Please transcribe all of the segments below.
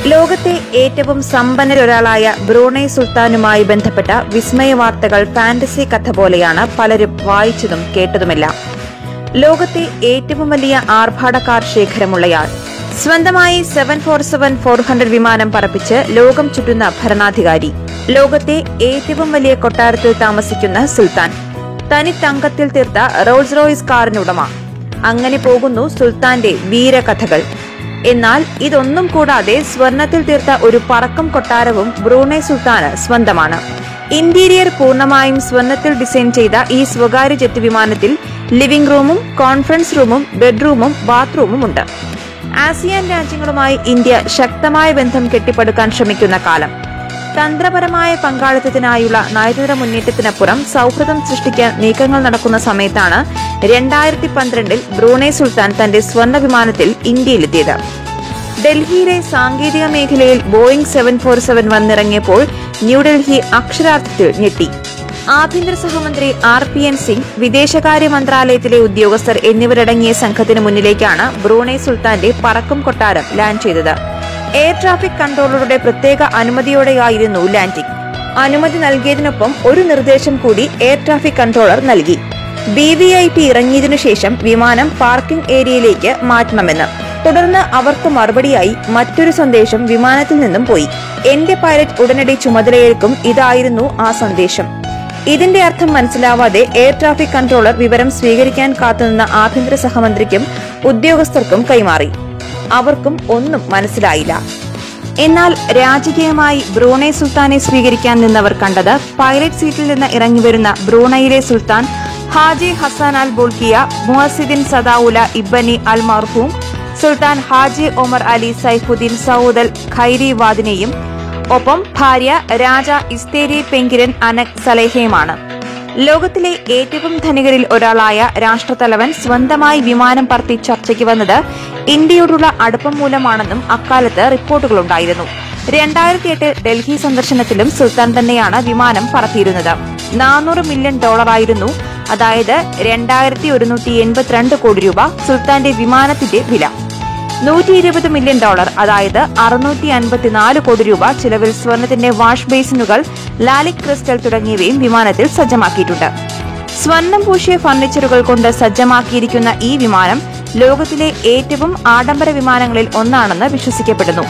ലോകത്തെ ഏറ്റവും സമ്പന്നരൊരാളായ ബ്രൂണൈ സുൽത്താനുമായി ബന്ധപ്പെട്ട വിസ്മയ വാർത്തകൾ ഫാന്റസി കഥ പോലെയാണ് പലരും വായിച്ചതും കേട്ടതുമെല്ലാം ലോകത്തെ ഏറ്റവും വലിയ ആർഭാട കാർ ശേഖരമുള്ളയാൾ സ്വന്തമായി seven four seven four hundred വിമാനം പറപ്പിച്ച് ലോകം ചുറ്റുന്ന ഭരണാധികാരി ലോകത്തെ ഏറ്റവും വലിയ കൊട്ടാരത്തിൽ താമസിക്കുന്ന സുൽത്താൻ തനി തങ്കത്തിൽ തീർത്ത റോൾസ് റോയ്സ് കാറിനുടമ അങ്ങനെ പോകുന്നു സുൽത്താന്റെ വീരകഥകൾ എന്നാൽ ഇതൊന്നും കൂടാതെ സ്വർണത്തിൽ തീർത്ത ഒരു പറക്കം കൊട്ടാരവും ബ്രൂണൈ സുൽത്താന് സ്വന്തമാണ് ഇന്റീരിയർ പൂർണ്ണമായും സ്വർണത്തിൽ ഡിസൈൻ ചെയ്ത ഈ സ്വകാര്യ ജെറ്റ് വിമാനത്തിൽ ലിവിംഗ് റൂമും കോൺഫറൻസ് റൂമും ബെഡ്റൂമും ബാത്റൂമും ഉണ്ട് ആസിയാൻ രാജ്യങ്ങളുമായി ഇന്ത്യ ശക്തമായ ബന്ധം കെട്ടിപ്പടുക്കാൻ ശ്രമിക്കുന്ന കാലം തന്ത്രപരമായ പങ്കാളിത്തത്തിനായുള്ള നയതന്ത്ര മുന്നേറ്റത്തിനപ്പുറം സൗഹൃദം സൃഷ്ടിക്കാൻ നീക്കങ്ങൾ നടക്കുന്ന സമയത്താണ് രണ്ടായിരത്തി പന്ത്രണ്ടിൽ ബ്രൂണൈ സുൽത്താൻ തന്റെ സ്വർണ്ണ വിമാനത്തിൽ ഇന്ത്യയിലെത്തിയത് ഡൽഹിയിലെ സാങ്കേതിക മേഖലയിൽ ബോയിംഗ് സെവൻ ഫോർ സെവൻ വന്നിറങ്ങിയപ്പോൾ ന്യൂഡൽഹി അക്ഷരാർത്ഥത്തിൽ ഞെട്ടി ആഭ്യന്തര സഹമന്ത്രി ആർ പി എൻ സിംഗ് വിദേശകാര്യ മന്ത്രാലയത്തിലെ ഉദ്യോഗസ്ഥർ എന്നിവരടങ്ങിയ സംഘത്തിന് മുന്നിലേക്കാണ് ബ്രൂണൈ സുൽത്താന്റെ പറക്കും കൊട്ടാരം ലാൻഡ് ചെയ്തത് എയർ ട്രാഫിക് കൺട്രോളറുടെ പ്രത്യേക അനുമതിയോടെയായിരുന്നു ലാൻഡിംഗ് അനുമതി നൽകിയതിനൊപ്പം ഒരു നിർദ്ദേശം കൂടി എയർ ട്രാഫിക് കൺട്രോളർ നൽകി ബി വി ഐ പി ഇറങ്ങിയതിനു ശേഷം വിമാനം പാർക്കിംഗ് ഏരിയയിലേക്ക് മാറ്റണമെന്ന് തുടർന്ന് അവർക്ക് മറുപടിയായി മറ്റൊരു സന്ദേശം വിമാനത്തിൽ നിന്നും പോയി എന്റെ പൈലറ്റ് ഉടനടി ചുമതലയേൽക്കും ഇതായിരുന്നു ആ സന്ദേശം ഇതിന്റെ അർത്ഥം മനസ്സിലാവാതെ എയർ ട്രാഫിക് കൺട്രോളർ വിവരം സ്വീകരിക്കാൻ കാത്തുനിന്ന ആഭ്യന്തര സഹമന്ത്രിക്കും ഉദ്യോഗസ്ഥർക്കും കൈമാറി അവർക്കും ഒന്നും മനസ്സിലായില്ല എന്നാൽ രാജകീയമായി ബ്രൂണൈ സുൽത്താനെ സ്വീകരിക്കാൻ നിന്നവർ കണ്ടത് പൈലറ്റ് സീറ്റിൽ നിന്ന് ഇറങ്ങിവരുന്ന ബ്രൂണൈയിലെ സുൽത്താൻ ഹാജി ഹസാൻ അൽ ബുൾക്കിയ മുഹസിദ്ദീൻ സദാവുല ഇബ്ബനി അൽ മർഹൂം Sultan Haji Omar Ali Saifuddien സൗദ് അൽ ഖൈരി വാദിനെയും ഒപ്പം ഭാര്യ രാജ ഇസ്തേരി പെങ്കിരൻ അനക് സലേഹയുമാണ് ലോകത്തിലെ ഏറ്റവും ധനികരിൽ ഒരാളായ രാഷ്ട്രത്തലവൻ സ്വന്തമായി വിമാനം പറത്തി ചർച്ചയ്ക്ക് വന്നത് ഇന്ത്യയോടുള്ള അടുപ്പം മൂലമാണെന്നും അക്കാലത്ത് റിപ്പോർട്ടുകളുണ്ടായിരുന്നു രണ്ടായിരത്തി എട്ട് ഡൽഹി സന്ദർശനത്തിലും സുൽത്താൻ തന്നെയാണ് വിമാനം പറത്തിയിരുന്നത് നാനൂറ് മില്യൺ ഡോളറായിരുന്നു അതായത് രണ്ടായിരത്തി ഒരുന്നൂറ്റി എൺപത്തിരണ്ട് കോടി രൂപ സുൽത്താന്റെ വിമാനത്തിന്റെ വില നൂറ്റി ഇരുപത് മില്യൺ ഡോളർ അതായത് അറുന്നൂറ്റി അൻപത്തിനാല് കോടി രൂപ ചിലവിൽ സ്വർണത്തിന്റെ വാഷ് ബേസിനുകൾ ലാലിക് ക്രിസ്റ്റൽ തുടങ്ങിയവയും വിമാനത്തിൽ സജ്ജമാക്കിയിട്ടുണ്ട് സ്വർണം പൂശിയ ഫർണിച്ചറുകൾ കൊണ്ട് സജ്ജമാക്കിയിരിക്കുന്ന ഈ വിമാനം ലോകത്തിലെ ഏറ്റവും ആഡംബര വിമാനങ്ങളിൽ ഒന്നാണെന്ന് വിശ്വസിക്കപ്പെടുന്നു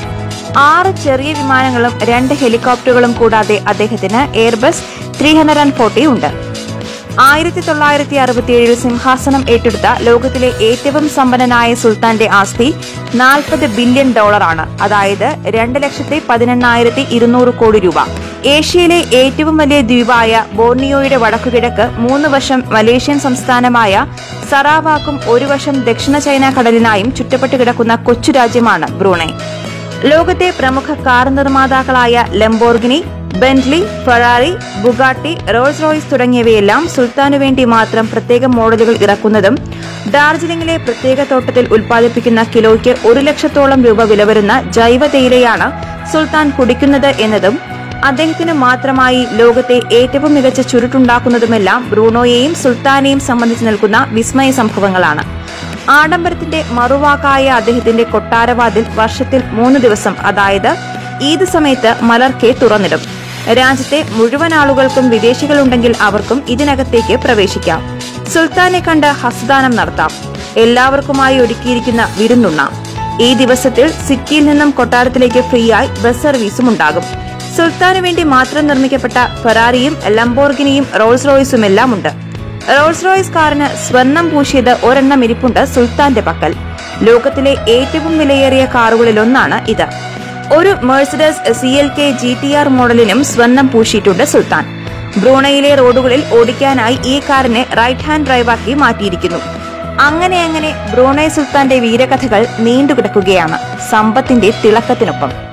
ആറ് ചെറിയ വിമാനങ്ങളും രണ്ട് ഹെലികോപ്റ്ററുകളും കൂടാതെ അദ്ദേഹത്തിന് Airbus three hundred and forty ഉണ്ട് ആയിരത്തി തൊള്ളായിരത്തി അറുപത്തിയേഴിൽ സിംഹാസനം ഏറ്റെടുത്ത ലോകത്തിലെ ഏറ്റവും സമ്പന്നനായ സുൽത്താന്റെ ആസ്തി നാൽപ്പത് ബില്യൺ ഡോളറാണ് അതായത് രണ്ട് ലക്ഷത്തി പതിനെണ്ണായിരത്തി ഇരുന്നൂറ് കോടി രൂപ ഏഷ്യയിലെ ഏറ്റവും വലിയ ദ്വീപായ ബോർണിയോയുടെ വടക്കുകിഴക്ക് മൂന്ന് വശം മലേഷ്യൻ സംസ്ഥാനമായ സറാവാക്കും ഒരു വശം ദക്ഷിണ ചൈന കടലിനായും ചുറ്റപ്പെട്ട് കിടക്കുന്ന കൊച്ചു രാജ്യമാണ് ബ്രൂണൈ ലോകത്തെ പ്രമുഖ കാർ നിർമ്മാതാക്കളായ Lamborghini Bentley Ferrari Bugatti Rolls Royce തുടങ്ങിയവയെല്ലാം സുൽത്താനു വേണ്ടി മാത്രം പ്രത്യേക മോഡലുകൾ ഇറക്കുന്നതും ഡാർജിലിംഗിലെ പ്രത്യേക തോട്ടത്തിൽ ഉൽപ്പാദിപ്പിക്കുന്ന കിലോയ്ക്ക് ഒരു ലക്ഷത്തോളം രൂപ വില വരുന്ന ജൈവ തേയിലയാണ് സുൽത്താൻ കുടിക്കുന്നത് എന്നതും അദ്ദേഹത്തിന് മാത്രമായി ലോകത്തെ ഏറ്റവും മികച്ച ചുരുട്ടുണ്ടാക്കുന്നതുമെല്ലാം ബ്രൂണോയെയും സുൽത്താനെയും സംബന്ധിച്ച് നിൽക്കുന്ന വിസ്മയ സംഭവങ്ങളാണ് ആഡംബരത്തിന്റെ മറുവാക്കായ അദ്ദേഹത്തിന്റെ കൊട്ടാരവാതിൽ വർഷത്തിൽ മൂന്ന് ദിവസം അതായത് ഈദ് സമയത്ത് മലർക്കെ തുറന്നിടും രാജ്യത്തെ മുഴുവൻ ആളുകൾക്കും വിദേശികളുണ്ടെങ്കിൽ അവർക്കും ഇതിനകത്തേക്ക് പ്രവേശിക്കാം സുൽത്താനെ കണ്ട് ഹസ്ദാനം നടത്താം എല്ലാവർക്കുമായി ഒരുക്കിയിരിക്കുന്ന വിരുന്നുണ്ണാം ഈ ദിവസത്തിൽ സിറ്റിയിൽ നിന്നും കൊട്ടാരത്തിലേക്ക് ഫ്രീ ആയി ബസ് സർവീസും ഉണ്ടാകും സുൽത്താനു വേണ്ടി മാത്രം നിർമ്മിക്കപ്പെട്ട ഫെറാറിയും ലംബോർഗിനിയും റോൾസ് റോയ്സും എല്ലാം ഉണ്ട് റോൾസ് റോയ്സ് കാറിന് സ്വർണം പൂശിയത് ഒരെണ്ണം ഇരിപ്പുണ്ട് സുൽത്താന്റെ പക്കൽ ലോകത്തിലെ ഏറ്റവും വിലയേറിയ കാറുകളിലൊന്നാണ് ഇത് ഒരു Mercedes C L K G T R മോഡലിനും സ്വർണം പൂശിയിട്ടുണ്ട് സുൽത്താൻ ബ്രൂണയിലെ റോഡുകളിൽ ഓടിക്കാനായി ഈ കാറിനെ റൈറ്റ് ഹാൻഡ് ഡ്രൈവാക്കി മാറ്റിയിരിക്കുന്നു അങ്ങനെ അങ്ങനെ ബ്രൂണൈ സുൽത്താന്റെ വീരകഥകൾ നീണ്ടുകിടക്കുകയാണ് സമ്പത്തിന്റെ തിളക്കത്തിനൊപ്പം